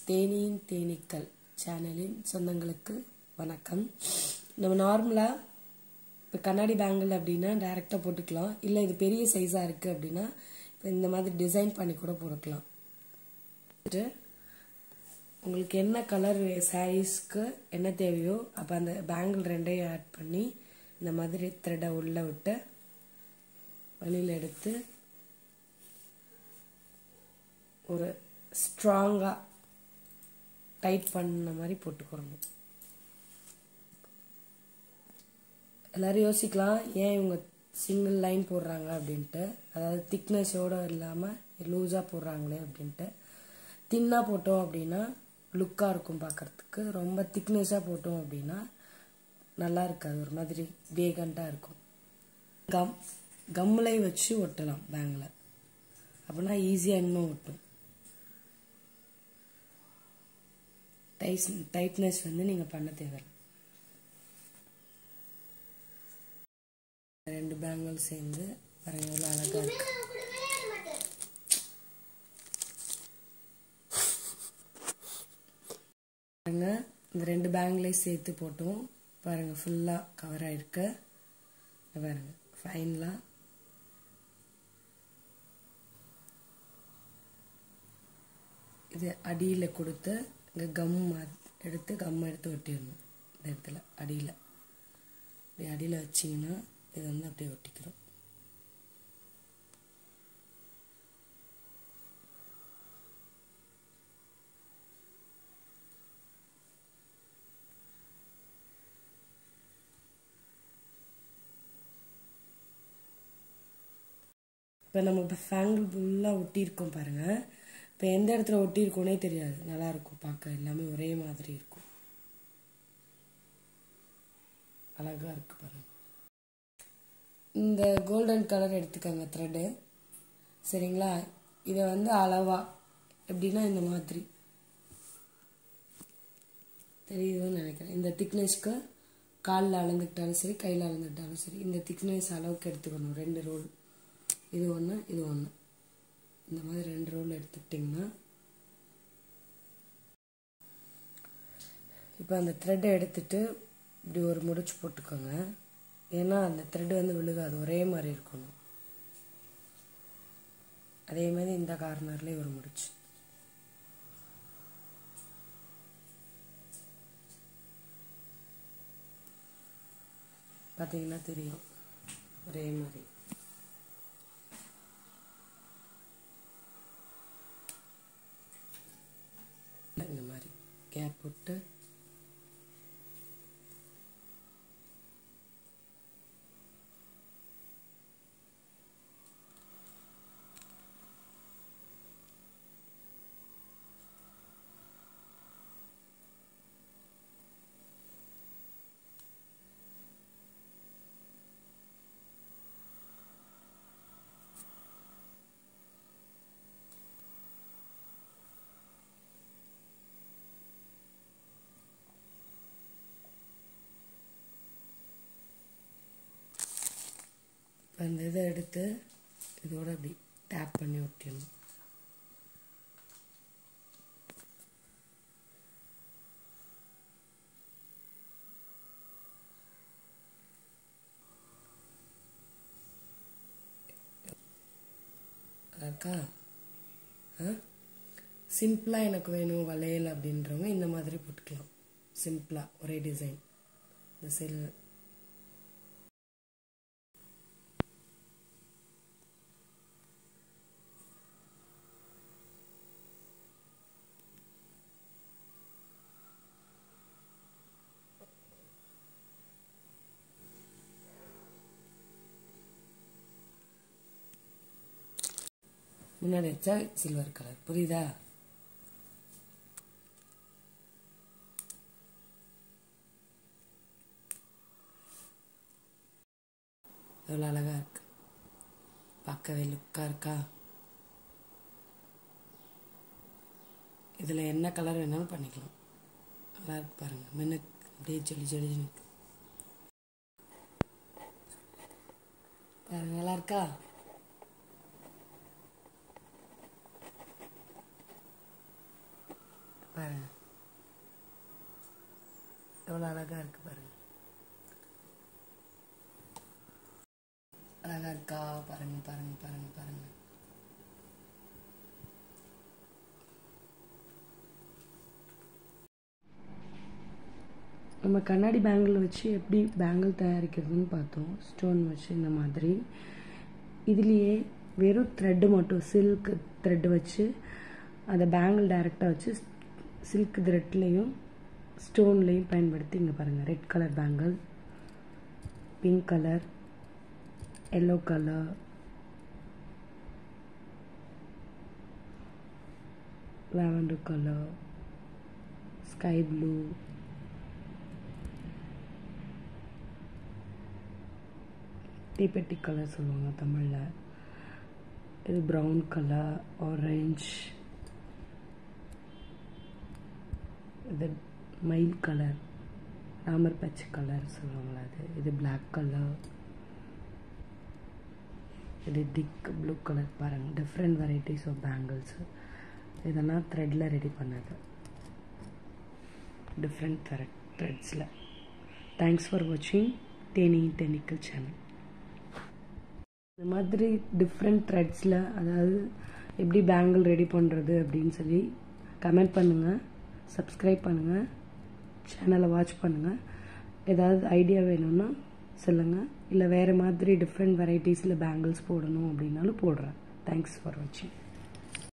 தேனியின் தேனீக்கள் சேனலின் சொந்தங்களுக்கு வணக்கம் நம்ம நார்மலாக இப்போ கண்ணாடி பேங்கிள் அப்படின்னா டைரெக்டாக போட்டுக்கலாம் இல்லை இது பெரிய சைஸாக இருக்குது அப்படின்னா இப்போ இந்த மாதிரி டிசைன் பண்ணி கூட போட்டுக்கலாம் இது உங்களுக்கு என்ன கலர் சாரீஸ்க்கு என்ன தேவையோ அப்போ அந்த பேங்கிள் ரெண்டையும் ஆட் பண்ணி இந்த மாதிரி த்ரெட்டை உள்ளே விட்டு வெளியில் எடுத்து ஒரு ஸ்ட்ராங்காக டைட் பண்ண மாதிரி போட்டுக்கிறணும் எல்லாரும் யோசிக்கலாம் ஏன் இவங்க சிங்கிள் லைன் போடுறாங்க அப்படின்ட்டு அதாவது திக்னஸோடு இல்லாமல் லூஸாக போடுறாங்களே அப்படின்ட்டு தின்னாக போட்டோம் அப்படின்னா லுக்காக இருக்கும் பார்க்குறதுக்கு ரொம்ப திக்னஸாக போட்டோம் அப்படின்னா நல்லா இருக்காது ஒரு மாதிரி வேகண்ட்டாக இருக்கும் கம் கம்மில் வச்சு ஒட்டலாம் பேங்கில் அப்படின்னா ஈஸியாக இன்னும் ஒட்டும் டைஸ் டைட்னஸ் வந்து நீங்கள் பண்ண தேவையில்லை ரெண்டு பேங்கிள் சேர்ந்து பாருங்க எவ்வளோ அழகாக இருக்கு பாருங்க இந்த ரெண்டு பேங்கிளையும் சேர்த்து போட்டோம் பாருங்க ஃபுல்லாக கவர் ஆயிருக்கு பாருங்க ஃபைனலாக இது அடியில் கொடுத்து இங்கே கம் எடுத்து கம் எடுத்து ஒட்டிடணும் இந்த இடத்துல அடியில் இப்படி அடியில் வச்சிங்கன்னா இது வந்து அப்படியே ஒட்டிக்கிறோம் இப்போ நம்ம இப்போ ஃபேங்கிள் ஃபுல்லாக ஒட்டியிருக்கோம் பாருங்கள் இப்போ எந்த இடத்துல ஒட்டியிருக்கோனே தெரியாது நல்லாயிருக்கும் பார்க்க எல்லாமே ஒரே மாதிரி இருக்கும் அழகாக இருக்கு பாருங்க இந்த கோல்டன் கலர் எடுத்துக்கோங்க த்ரெட்டு சரிங்களா இதை வந்து அளவா எப்படின்னா இந்த மாதிரி தெரியுதுன்னு நினைக்கிறேன் இந்த திக்னஸ்க்கு காலில் அளந்துக்கிட்டாலும் சரி கையில் அளந்துக்கிட்டாலும் சரி இந்த திக்னஸ் அளவுக்கு எடுத்துக்கணும் ரெண்டு ரோல் இது ஒன்று இது ஒன்று இந்த மாதிரி ரெண்டு ரோல் எடுத்துக்கிட்டிங்கன்னா இப்போ அந்த த்ரெட்டை எடுத்துட்டு இப்படி ஒரு முடிச்சு போட்டுக்கோங்க ஏன்னா அந்த த்ரெட் வந்து விழுகாது ஒரே மாதிரி இருக்கணும் அதே மாதிரி இந்த கார்னர்லேயே ஒரு முடிச்சு பார்த்தீங்கன்னா தெரியும் ஒரே மாதிரி இந்த மாதிரி கேப் விட்டு அந்த இதை எடுத்து இதோட அப்படி டேப் பண்ணி ஒட்டிடணும் இருக்கா ஆ சிம்பிளாக எனக்கு வேணும் வளையல் அப்படின்றவங்க இந்த மாதிரி போட்டுக்கலாம் சிம்பிளாக ஒரே டிசைன் இந்த செல் முன்னாடி வச்சா சில்வர் கலர் புரியுதா எவ்வளோ அழகா இருக்கு பார்க்கவே லுக்காக இருக்கா இதில் என்ன கலர் வேணாலும் பண்ணிக்கலாம் நல்லா இருக்கு பாருங்க மின்னுக்கு அப்படியே ஜொலி ஜொலி நிற்கு பாருங்க நல்லா இருக்கா பாருங்க எவ்வளோ அழகாக இருக்குது பாருங்க அழகாக இருக்கா பாருங்க பாருங்க பாருங்க பாருங்க நம்ம கண்ணாடி பேங்கிள் வச்சு எப்படி பேங்கிள் தயாரிக்கிறதுன்னு பார்த்தோம் ஸ்டோன் வச்சு இந்த மாதிரி இதுலேயே வெறும் த்ரெட்டு மட்டும் சில்க் த்ரெட் வச்சு அதை பேங்கிள் டைரெக்டாக வச்சு சில்க் த்ரெட்லேயும் ஸ்டோன்லேயும் பயன்படுத்தி இங்கே பாருங்கள் red colour bangle pink colour yellow colour lavender colour sky blue தீப்பெட்டி கலர் சொல்லுவாங்க தமிழில் இது ப்ரௌன் கலர் ஆரஞ்ச் இது மயில் கலர் ராமர் பச்சை கலர் சொல்லுவாங்களா அது இது பிளாக் கலர் இது திக் ப்ளூ கலர் பாருங்கள் டிஃப்ரெண்ட் வெரைட்டிஸ் ஆஃப் பேங்கிள்ஸ் இதெல்லாம் த்ரெட்டில் ரெடி பண்ணது டிஃப்ரெண்ட் த்ரெட் த்ரெட்ஸில் தேங்க்ஸ் ஃபார் வாட்சிங் தேனி டெக்னிக்கல் சேனல் இந்த மாதிரி டிஃப்ரெண்ட் த்ரெட்ஸில் அதாவது எப்படி பேங்கிள் ரெடி பண்ணுறது அப்படின்னு சொல்லி கமெண்ட் பண்ணுங்கள் சப்ஸ்கிரைப் பண்ணுங்கள் சேனலை வாட்ச் பண்ணுங்கள் ஏதாவது ஐடியா வேணும்னா சொல்லுங்கள் இல்லை வேறு மாதிரி டிஃப்ரெண்ட் வெரைட்டிஸில் பேங்கிள்ஸ் போடணும் அப்படின்னாலும் போடுறேன் தேங்க்ஸ் ஃபார் வாட்சிங்